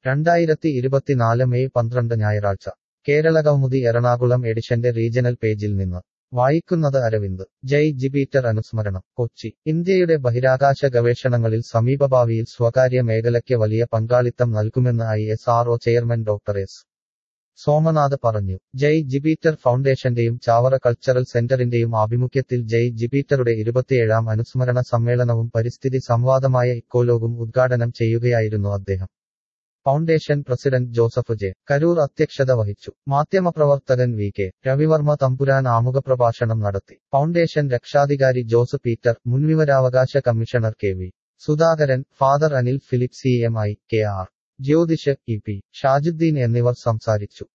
രണ്ടായിരത്തി ഇരുപത്തിനാല് മെയ് പന്ത്രണ്ട് ഞായറാഴ്ച കേരളകൗമുദി എറണാകുളം എഡിഷന്റെ റീജണൽ പേജിൽ നിന്ന് വായിക്കുന്നത് അരവിന്ദ് ജയ് ജിപീറ്റർ അനുസ്മരണം കൊച്ചി ഇന്ത്യയുടെ ബഹിരാകാശ ഗവേഷണങ്ങളിൽ സമീപഭാവിയിൽ സ്വകാര്യ മേഖലയ്ക്ക് വലിയ പങ്കാളിത്തം നൽകുമെന്ന് I S R O chairman doctor S Somanath പറഞ്ഞു ജയ് ജിപീറ്റർ ഫൗണ്ടേഷന്റെയും ചാവറ കൾച്ചറൽ സെന്ററിന്റെയും ആഭിമുഖ്യത്തിൽ ജയ് ജിപീറ്ററുടെ ഇരുപത്തിയേഴാം അനുസ്മരണ സമ്മേളനവും പരിസ്ഥിതി സംവാദമായ ഇക്കോലോഗും ഉദ്ഘാടനം ചെയ്യുകയായിരുന്നു അദ്ദേഹം foundation president Joseph J Karoor അധ്യക്ഷത വഹിച്ചു മാധ്യമപ്രവർത്തകൻ വി കെ രവിവർമ്മ തമ്പുരാൻ ആമുഖപ്രഭാഷണം നടത്തി ഫൗണ്ടേഷൻ രക്ഷാധികാരി ജോസ് പീറ്റർ മുൻവിവരാവകാശ commissioner K V Sudhakaran father Anil Philip C M I K R Jyothish E P Shajudheen എന്നിവർ സംസാരിച്ചു